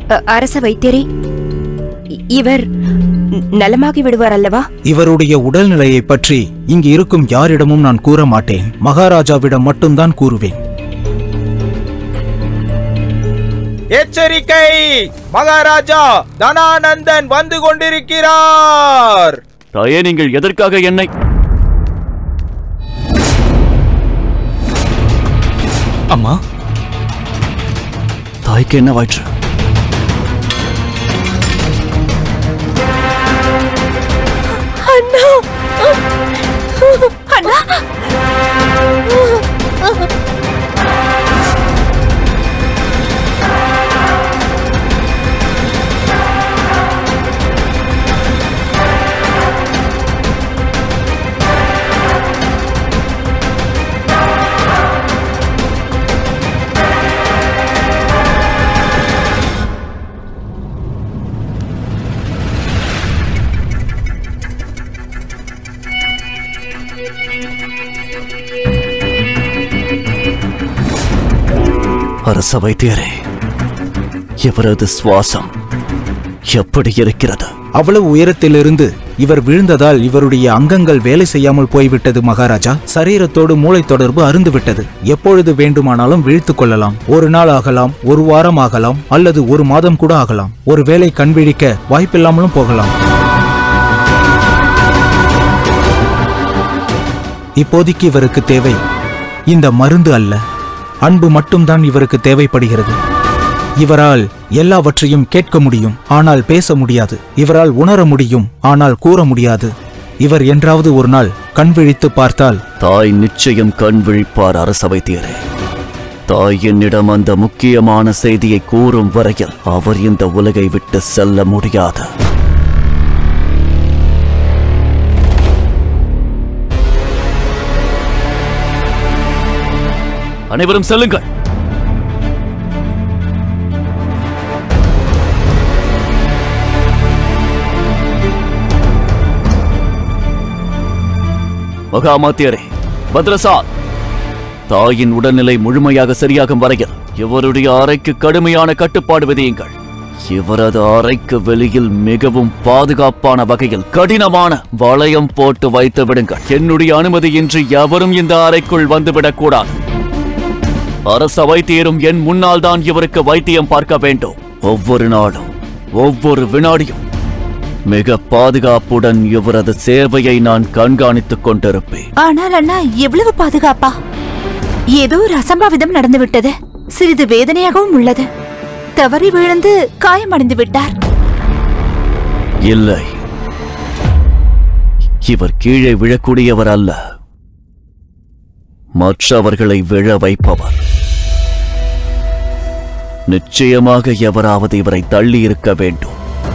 அ- அரச வைத்தியரே இ- இவர் ந- நலமாகி விடுவார் அல்லவா இவருடைய உடல்நிலையை பற்றி இங்கு இருக்கும் யாரிடமும் நான் கூற மாட்டேன் மகாராஜாவிடம் மட்டும்தான் கூறுவேன் எச்சரிக்கை மகாராஜா தனானந்தன் வந்து கொண்டிருக்கிறார் தாயே நீங்கள் எதற்காக என்னை அம்மா தாய்க்கு என்னவாயிற்று அண்ணா அண்ணா அரச வைத்தியரே இவரது சுவாசம் எப்படி இருக்கிறது அவ்வளவு உயரத்திலிருந்து இவர் விழுந்ததால் இவருடைய அங்கங்கள் வேலை செய்யாமல் போய்விட்டது மகாராஜா சரீரத்தோடு மூளை தொடர்பு அருந்து விட்டது எப்பொழுது வேண்டுமானாலும் விழித்துக் கொள்ளலாம் ஒரு நாள் ஆகலாம் ஒரு வாரம் ஆகலாம் அல்லது ஒரு மாதம் கூட ஆகலாம் ஒருவேளை கண் விழிக்க வாய்ப்பில்லாமலும் போகலாம் இப்போதைக்கு இவருக்கு தேவை இந்த மருந்து அல்ல அன்பு மட்டும்தான் இவருக்கு தேவைப்படுகிறது இவரால் எல்லாவற்றையும் கேட்க முடியும் ஆனால் பேச முடியாது இவரால் உணர முடியும் ஆனால் கூற முடியாது இவர் என்றாவது ஒரு நாள் கண் விழித்து பார்த்தால் தாய் நிச்சயம் கண் விழிப்பார் அரச வைத்தியரே தாய் என்னிடம் அந்த முக்கியமான செய்தியை கூறும் வரையில் அவர் இந்த உலகை விட்டு செல்ல முடியாது அனைவரும் செல்லுங்கள் மகாமாத்தியரே பத்ரசாத் தாயின் உடல்நிலை முழுமையாக சரியாகும் வரையில் இவருடைய அறைக்கு கடுமையான கட்டுப்பாடு விதியுங்கள் இவரது அறைக்கு வெளியில் மிகவும் பாதுகாப்பான வகையில் கடினமான வளையம் போட்டு வைத்து விடுங்கள் என்னுடைய அனுமதியின்றி எவரும் இந்த அறைக்குள் வந்துவிடக் கூடாது அரச வைத்தியரும் என் முன்னால் தான் இவருக்கு வைத்தியம் பார்க்க வேண்டும் ஒவ்வொரு நாளும் ஒவ்வொரு வினாடியும் மிக பாதுகாப்புடன் இவரது சேவையை நான் கண்காணித்துக் கொண்டிருப்பேன் ஆனால் அண்ணா எவ்வளவு பாதுகாப்பா ஏதோ ஒரு அசம்பாவிதம் நடந்துவிட்டது சிறிது வேதனையாகவும் உள்ளது தவறி விழுந்து காயமடைந்து விட்டார் இல்லை இவர் கீழே விழக்கூடியவர் அல்ல மற்றவர்களை விழ வைப்பவர் நிச்சயமாக எவராவது இவரை தள்ளி இருக்க வேண்டும்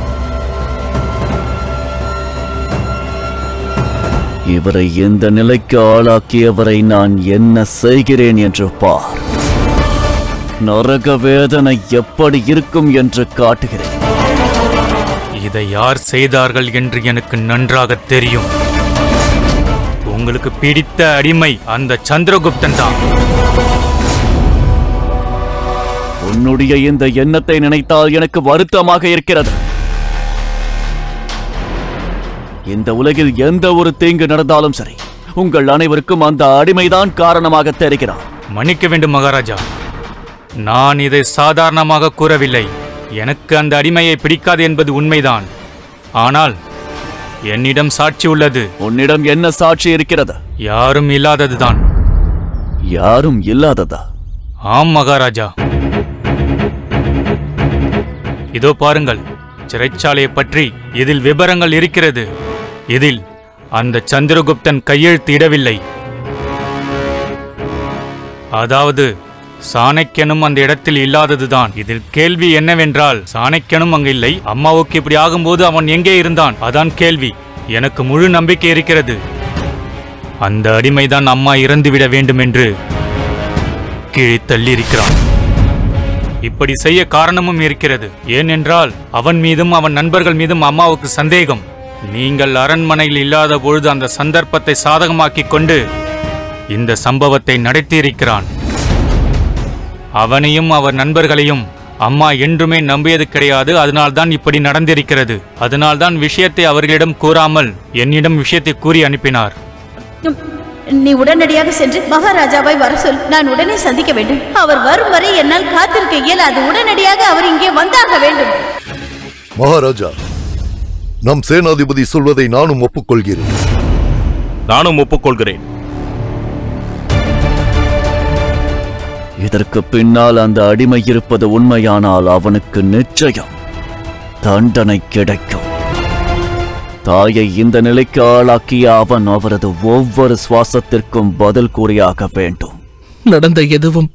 இவரை இந்த நிலைக்கு ஆளாக்கியவரை நான் என்ன செய்கிறேன் என்று பார் நரக வேதனை எப்படி இருக்கும் என்று காட்டுகிறேன் இதை யார் செய்தார்கள் என்று எனக்கு நன்றாக தெரியும் உங்களுக்கு பிடித்த அடிமை அந்த சந்திரகுப்தன் தான் உன்னுடைய இந்த எண்ணத்தை நினைத்தால் எனக்கு வருத்தமாக இருக்கிறது இந்த உலகில் எந்த ஒரு தீங்கு நடந்தாலும் சரி உங்கள் அனைவருக்கும் அந்த அடிமைதான் காரணமாக தெரிகிறான் மன்னிக்க வேண்டும் மகாராஜா நான் இதை சாதாரணமாக கூறவில்லை எனக்கு அந்த அடிமையை பிடிக்காது என்பது உண்மைதான் ஆனால் என்னிடம் சாட்சி உள்ளது உன்னிடம் என்ன சாட்சி இருக்கிறது யாரும் இல்லாததுதான் யாரும் இல்லாததா ஆம் மகாராஜா இதோ பாருங்கள் சிறைச்சாலையை பற்றி இதில் விவரங்கள் இருக்கிறது இதில் அந்த சந்திரகுப்தன் கையெழுத்து இடவில்லை அதாவது சாணக்கியனும் அந்த இடத்தில் இல்லாததுதான் இதில் கேள்வி என்னவென்றால் சாணக்கியனும் அங்கு இல்லை அம்மாவுக்கு இப்படி ஆகும்போது அவன் எங்கே இருந்தான் அதான் கேள்வி எனக்கு முழு நம்பிக்கை இருக்கிறது அந்த அடிமைதான் அம்மா இறந்துவிட வேண்டும் என்று கீழே தள்ளியிருக்கிறான் இப்படி செய்ய காரணமும் இருக்கிறது ஏனென்றால் அவன் மீதும் அவன் நண்பர்கள் மீதும் அம்மாவுக்கு சந்தேகம் நீங்கள் அரண்மனையில் இல்லாத பொழுது அந்த சந்தர்ப்பத்தை சாதகமாக்கிக் கொண்டு இந்த சம்பவத்தை நடத்தியிருக்கிறான் அவனையும் அவர் நண்பர்களையும் அம்மா என்றுமே நம்பியது கிடையாது அதனால்தான் இப்படி நடந்திருக்கிறது அதனால்தான் விஷயத்தை அவர்களிடம் கூறாமல் என்னிடம் விஷயத்தை கூறி அனுப்பினார் உம், நீ உடனடியாக சென்று மகாராஜாவை வர சொல் நான் உடனே சந்திக்க வேண்டும் அவர் வரும் வரை என்னால் காத்திருக்க இயலாது உடனடியாக அவர் இங்கே வந்தாக வேண்டும் மகாராஜா நம் சேனாதிபதி சொல்வதை நானும் ஒப்புக்கொள்கிறேன் நானும் ஒப்புக்கொள்கிறேன் இதற்கு பின்னால் அந்த அடிமை இருப்பது உண்மையானால் அவனுக்கு நிச்சயம் தண்டனை கிடைக்கும் தாயை இந்த நிலைக்கு ஆளாக்கிய அவன் அவரது ஒவ்வொரு சுவாசத்திற்கும் பதில் கூறியாக வேண்டும் நடந்த எதுவும்